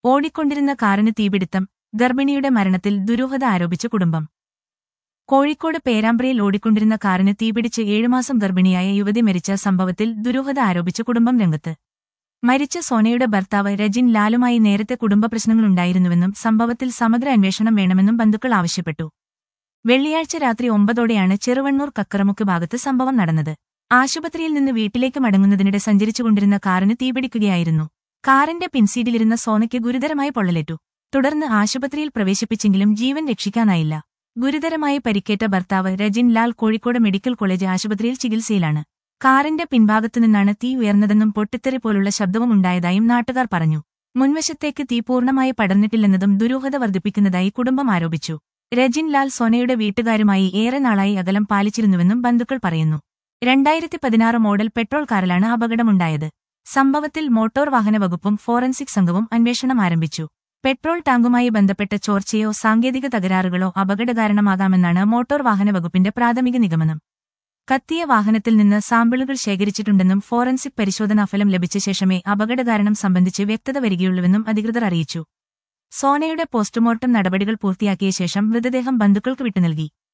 ഓടിക്കൊണ്ടിരുന്ന കാറിന് തീപിടുത്തം ഗർഭിണിയുടെ മരണത്തിൽ ദുരൂഹത ആരോപിച്ച കുടുംബം കോഴിക്കോട് പേരാമ്പ്രയിൽ ഓടിക്കൊണ്ടിരുന്ന കാറിന് തീപിടിച്ച് ഏഴുമാസം ഗർഭിണിയായ യുവതി മരിച്ച സംഭവത്തിൽ ദുരൂഹത ആരോപിച്ച കുടുംബം രംഗത്ത് മരിച്ച സോനയുടെ ഭർത്താവ് രജിൻ ലാലുമായി നേരത്തെ കുടുംബ പ്രശ്നങ്ങളുണ്ടായിരുന്നുവെന്നും സംഭവത്തിൽ സമഗ്ര അന്വേഷണം വേണമെന്നും ബന്ധുക്കൾ ആവശ്യപ്പെട്ടു വെള്ളിയാഴ്ച രാത്രി ഒമ്പതോടെയാണ് ചെറുവണ്ണൂർ കക്കറമുക്ക് ഭാഗത്ത് സംഭവം നടന്നത് ആശുപത്രിയിൽ നിന്ന് വീട്ടിലേക്ക് മടങ്ങുന്നതിനിടെ സഞ്ചരിച്ചുകൊണ്ടിരുന്ന കാറിന് തീപിടിക്കുകയായിരുന്നു കാറിന്റെ പിൻസീറ്റിലിരുന്ന സോനയ്ക്ക് ഗുരുതരമായി പൊള്ളലേറ്റു തുടർന്ന് ആശുപത്രിയിൽ പ്രവേശിപ്പിച്ചെങ്കിലും ജീവൻ രക്ഷിക്കാനായില്ല ഗുരുതരമായി പരിക്കേറ്റ ഭർത്താവ് രജിൻ ലാൽ കോഴിക്കോട് മെഡിക്കൽ കോളേജ് ആശുപത്രിയിൽ ചികിത്സയിലാണ് കാറിന്റെ പിൻഭാഗത്തുനിന്നാണ് തീ ഉയർന്നതെന്നും പൊട്ടിത്തെറി പോലുള്ള ശബ്ദവും ഉണ്ടായതായും നാട്ടുകാർ പറഞ്ഞു മുൻവശത്തേക്ക് തീ പൂർണ്ണമായി പടർന്നിട്ടില്ലെന്നതും ദുരൂഹത വർദ്ധിപ്പിക്കുന്നതായി കുടുംബം ആരോപിച്ചു രജിൻ ലാൽ സോനയുടെ വീട്ടുകാരുമായി ഏറെ നാളായി അകലം പാലിച്ചിരുന്നുവെന്നും ബന്ധുക്കൾ പറയുന്നു രണ്ടായിരത്തി പതിനാറ് മോഡൽ പെട്രോൾ കാറിലാണ് അപകടമുണ്ടായത് സംഭവത്തിൽ മോട്ടോർ വാഹന വകുപ്പും ഫോറൻസിക് സംഘവും അന്വേഷണം ആരംഭിച്ചു പെട്രോൾ ടാങ്കുമായി ബന്ധപ്പെട്ട ചോർച്ചയോ സാങ്കേതിക തകരാറുകളോ അപകടകാരണമാകാമെന്നാണ് മോട്ടോർ വാഹന വകുപ്പിന്റെ പ്രാഥമിക നിഗമനം കത്തിയ വാഹനത്തിൽ നിന്ന് സാമ്പിളുകൾ ശേഖരിച്ചിട്ടുണ്ടെന്നും ഫോറൻസിക് പരിശോധനാഫലം ലഭിച്ച ശേഷമേ അപകടകാരണം സംബന്ധിച്ച് വ്യക്തത വരികയുള്ളൂവെന്നും അധികൃതർ അറിയിച്ചു സോനയുടെ പോസ്റ്റ്മോർട്ടം നടപടികൾ പൂർത്തിയാക്കിയ ശേഷം മൃതദേഹം ബന്ധുക്കൾക്ക് വിട്ടുനൽകി